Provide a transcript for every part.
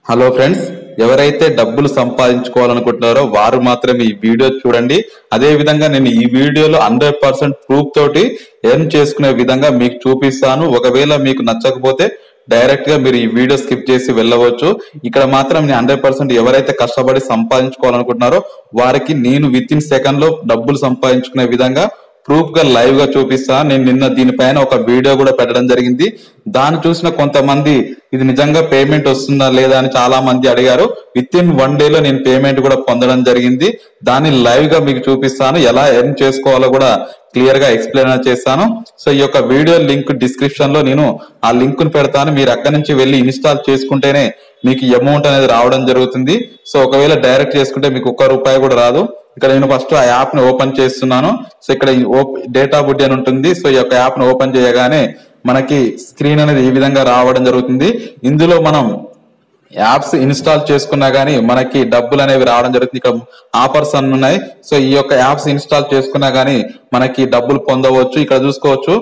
hello friends ఎవరైతే డబ్బులు సంపాదించుకోవాలనుకుంటున్నారో వారు మాత్రమే ఈ వీడియో చూడండి అదే విధంగా నేను ఈ వీడియోలో హండ్రెడ్ పర్సెంట్ ప్రూఫ్ తోటి ఎర్న్ చేసుకునే విధంగా మీకు చూపిస్తాను ఒకవేళ మీకు నచ్చకపోతే డైరెక్ట్ గా మీరు ఈ వీడియో స్కిప్ చేసి వెళ్ళవచ్చు ఇక్కడ మాత్రం నేను హండ్రెడ్ పర్సెంట్ ఎవరైతే కష్టపడి సంపాదించుకోవాలనుకుంటున్నారో వారికి నేను విత్ ఇన్ సెకండ్ లో డబ్బులు సంపాదించుకునే విధంగా ప్రూఫ్ గా లైవ్ గా చూపిస్తా నేను నిన్న దీనిపైన ఒక వీడియో కూడా పెట్టడం జరిగింది దాన్ని చూసిన కొంతమంది ఇది నిజంగా పేమెంట్ వస్తుందా లేదా అని చాలా మంది అడిగారు విత్ ఇన్ వన్ డే లో నేను పేమెంట్ కూడా పొందడం జరిగింది దాన్ని లైవ్ గా మీకు చూపిస్తాను ఎలా ఎర్న్ చేసుకోవాలో కూడా క్లియర్ గా ఎక్స్ప్లెయిన్ చేస్తాను సో ఈ యొక్క వీడియో లింక్ డిస్క్రిప్షన్ లో నేను ఆ లింక్ ను పెడతాను మీరు అక్కడి నుంచి వెళ్ళి ఇన్స్టాల్ చేసుకుంటేనే మీకు అమౌంట్ అనేది రావడం జరుగుతుంది సో ఒకవేళ డైరెక్ట్ చేసుకుంటే మీకు ఒక్క రూపాయి కూడా రాదు ఇక్కడ నేను ఫస్ట్ ఆ యాప్ ని ఓపెన్ చేస్తున్నాను సో ఇక్కడ డేటా బుడ్డి అని ఉంటుంది సో ఈ యొక్క యాప్ ని ఓపెన్ చేయగానే మనకి స్క్రీన్ అనేది ఈ విధంగా రావడం జరుగుతుంది ఇందులో మనం యాప్స్ ఇన్స్టాల్ చేసుకున్నా గానీ మనకి డబ్బులు అనేవి రావడం జరుగుతుంది ఇక్కడ ఆఫర్స్ అన్ని ఉన్నాయి సో ఈ యొక్క యాప్స్ ఇన్స్టాల్ చేసుకున్నా గానీ మనకి డబ్బులు పొందవచ్చు ఇక్కడ చూసుకోవచ్చు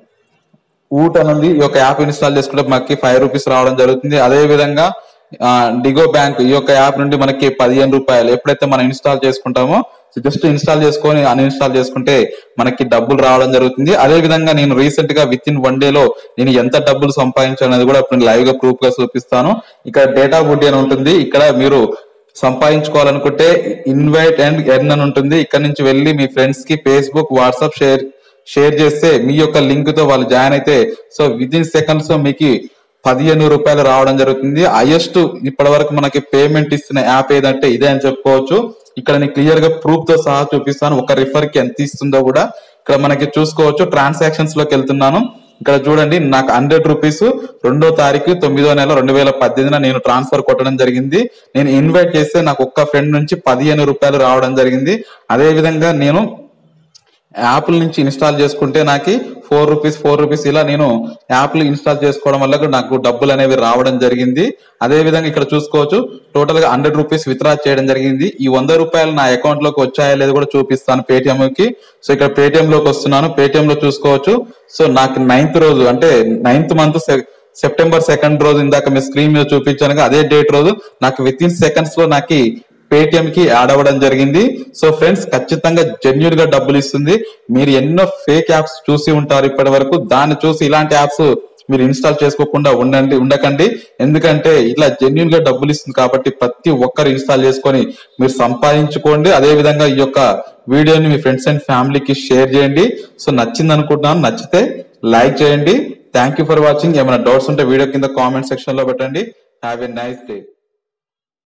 ఊట్ అనేది ఈ యొక్క యాప్ ఇన్స్టాల్ చేసుకుంటే మనకి ఫైవ్ రూపీస్ రావడం జరుగుతుంది అదే విధంగా ఆ, డిగో బ్యాంక్ ఈ యొక్క యాప్ నుండి మనకి పదిహేను రూపాయలు ఎప్పుడైతే మనం ఇన్స్టాల్ చేసుకుంటామో జస్ట్ ఇన్స్టాల్ చేసుకొని అన్ఇన్స్టాల్ చేసుకుంటే మనకి డబ్బులు రావడం జరుగుతుంది అదే విధంగా నేను రీసెంట్ గా విత్ ఇన్ వన్ డే లో నేను ఎంత డబ్బులు సంపాదించాను అనేది కూడా ఇప్పుడు లైవ్ గా ప్రూఫ్ గా చూపిస్తాను ఇక్కడ డేటా బుడ్డి అని ఉంటుంది ఇక్కడ మీరు సంపాదించుకోవాలనుకుంటే ఇన్వైట్ అండ్ ఎర్న్ అని ఉంటుంది ఇక్కడ నుంచి వెళ్ళి మీ ఫ్రెండ్స్ కి ఫేస్బుక్ వాట్సాప్ షేర్ షేర్ చేస్తే మీ యొక్క లింక్ తో వాళ్ళు జాయిన్ అయితే సో విత్ ఇన్ సెకండ్స్ లో మీకు పదిహేను రూపాయలు రావడం జరుగుతుంది హైయెస్ట్ ఇప్పటి వరకు మనకి పేమెంట్ ఇస్తున్న యాప్ ఏదంటే ఇదే అని చెప్పుకోవచ్చు ఇక్కడ నేను క్లియర్ గా ప్రూఫ్ తో సహా చూపిస్తాను ఒక రిఫర్ కి ఎంత ఇస్తుందో కూడా ఇక్కడ మనకి చూసుకోవచ్చు ట్రాన్సాక్షన్స్ లోకి వెళ్తున్నాను ఇక్కడ చూడండి నాకు హండ్రెడ్ రూపీస్ రెండో తారీఖు తొమ్మిదో నెల రెండు వేల పద్దెనిమిదిన నేను ట్రాన్స్ఫర్ కొట్టడం జరిగింది నేను ఇన్వైట్ చేస్తే నాకు ఒక్క ఫ్రెండ్ నుంచి పదిహేను రూపాయలు రావడం జరిగింది అదే విధంగా నేను యాప్ల నుంచి ఇన్స్టాల్ చేసుకుంటే నాకు ఫోర్ రూపీస్ ఫోర్ రూపీస్ ఇలా నేను యాప్లు ఇన్స్టాల్ చేసుకోవడం వల్ల కూడా నాకు డబ్బులు అనేవి రావడం జరిగింది అదే విధంగా ఇక్కడ చూసుకోవచ్చు టోటల్ గా హండ్రెడ్ రూపీస్ విత్డ్రా చేయడం జరిగింది ఈ వంద రూపాయలు నా అకౌంట్ లోకి వచ్చాయా లేదు కూడా చూపిస్తాను పేటిఎం కి సో ఇక్కడ పేటిఎం లోకి వస్తున్నాను పేటిఎం లో చూసుకోవచ్చు సో నాకు నైన్త్ రోజు అంటే నైన్త్ మంత్ సెప్టెంబర్ సెకండ్ రోజు ఇందాక మీ స్క్రీన్ మీద చూపించాను కదా, అదే డేట్ రోజు నాకు విత్ ఇన్ సెకండ్స్ లో నాకు పేటిఎం కి యాడ్ అవ్వడం జరిగింది సో ఫ్రెండ్స్ ఖచ్చితంగా జెన్యున్ గా డబ్బులు ఇస్తుంది మీరు ఎన్నో ఫేక్ యాప్స్ చూసి ఉంటారు ఇప్పటి వరకు దాన్ని చూసి ఇలాంటి యాప్స్ మీరు ఇన్స్టాల్ చేసుకోకుండా ఉండండి ఉండకండి ఎందుకంటే ఇట్లా జెన్యున్ గా డబ్బులు ఇస్తుంది కాబట్టి ప్రతి ఒక్కరు ఇన్స్టాల్ చేసుకొని మీరు సంపాదించుకోండి అదే విధంగా ఈ యొక్క వీడియోని మీ ఫ్రెండ్స్ అండ్ ఫ్యామిలీకి షేర్ చేయండి సో నచ్చింది అనుకుంటున్నాను నచ్చితే లైక్ చేయండి థ్యాంక్ యూ ఫర్ వాచింగ్ ఏమైనా డౌట్స్ ఉంటే వీడియో కింద కామెంట్ సెక్షన్ లో పెట్టండి హ్యావ్ ఎ నైస్ డే